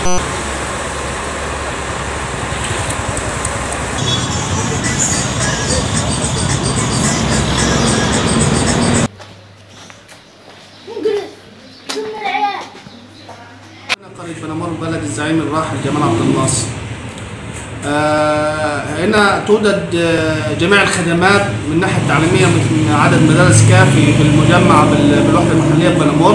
قرية بنمر بلد الزعيم الراحل جمال عبد الناصر. آه، هنا توجد آه، جميع الخدمات من الناحية التعليمية من عدد مدارس كافي في المجمع بال- بالوحدة المحلية بنمر.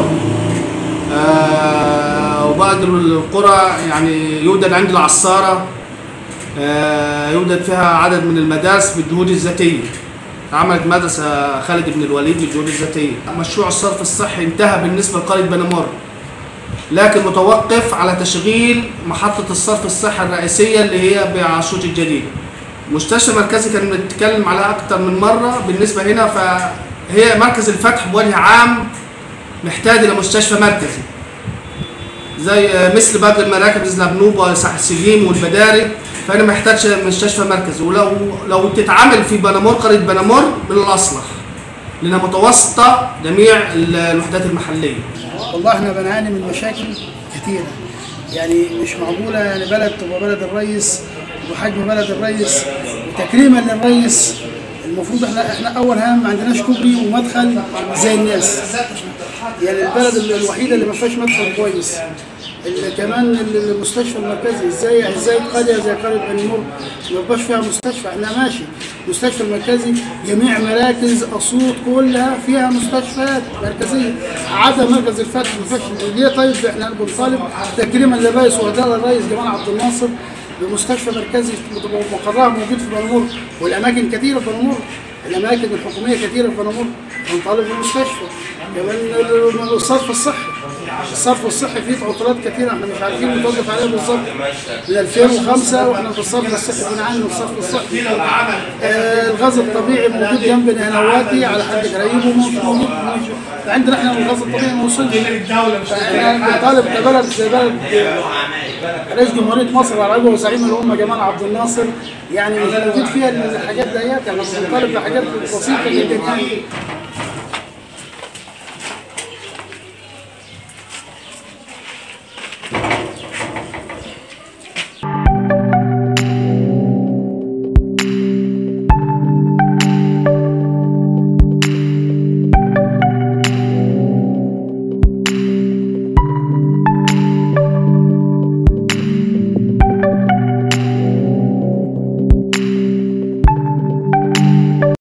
آه، وبعض القرى يعني يوجد عند العصارة آه، يوجد فيها عدد من المدارس بالجهود الذاتية. عملت مدرسة خالد بن الوليد بالجهود الذاتية. مشروع الصرف الصحي انتهى بالنسبة لقرية بنمر. لكن متوقف على تشغيل محطة الصرف الصحي الرئيسية اللي هي بعاشوت الجديدة. مستشفى مركزي كان بنتكلم عليها أكتر من مرة بالنسبة هنا فهي مركز الفتح بوجه عام محتاج إلى مستشفى مركزي. زي مثل باقي المراكز الأبنوب وساحل السجيم والبداري فأنا محتاج مستشفى مركزي ولو لو تتعامل في بنمور قرية بنمور من الأصلح لأنها متوسطة جميع الوحدات المحلية. والله احنا بنعاني من مشاكل كثيره يعني مش معقوله يعني بلد تبقى بلد الرئيس وحجم بلد الرئيس وتكريما للرئيس المفروض احنا احنا اول هم ما عندناش كوبري ومدخل زي الناس يعني البلد ال- الوحيده اللي ما فيهاش مدخل كويس ال- كمان ال- المستشفى المركزي ازاي ازاي قريه زي قريه بني نور ما يبقاش فيها مستشفى احنا ماشي المستشفى المركزي جميع مراكز اسيوط كلها فيها مستشفيات مركزيه عدا مركز الفتح ما فيهاش ليه طيب احنا بنطالب تكريما للرئيس واداره الرئيس جمال عبد الناصر بمستشفى مركزي تبقى مقرها موجود في بنمور والاماكن كثيره في بنمور الاماكن الحكوميه كثيره في بنمور بنطالب بمستشفى كمان ال- ال- الصرف الصحي الصرف الصحي فيه تعطيلات كثيره احنا مش عارفين نتوقف عليه بالظبط من 2005 واحنا في الصرف الصحي بنعاني من الصرف الصحي آه الغاز الطبيعي موجود جنبنا هنا وادي على حد قريب ومش موجود مش- عندنا احنا الغاز الطبيعي ما وصلش فاحنا بنطالب كبلد زي بلد رئيس جمهورية مصر العربية وزعيم الأمة جمال عبد الناصر يعني مش موجود فيها الحاجات ديت يعني بنطالب بحاجات بسيطة جدا يعني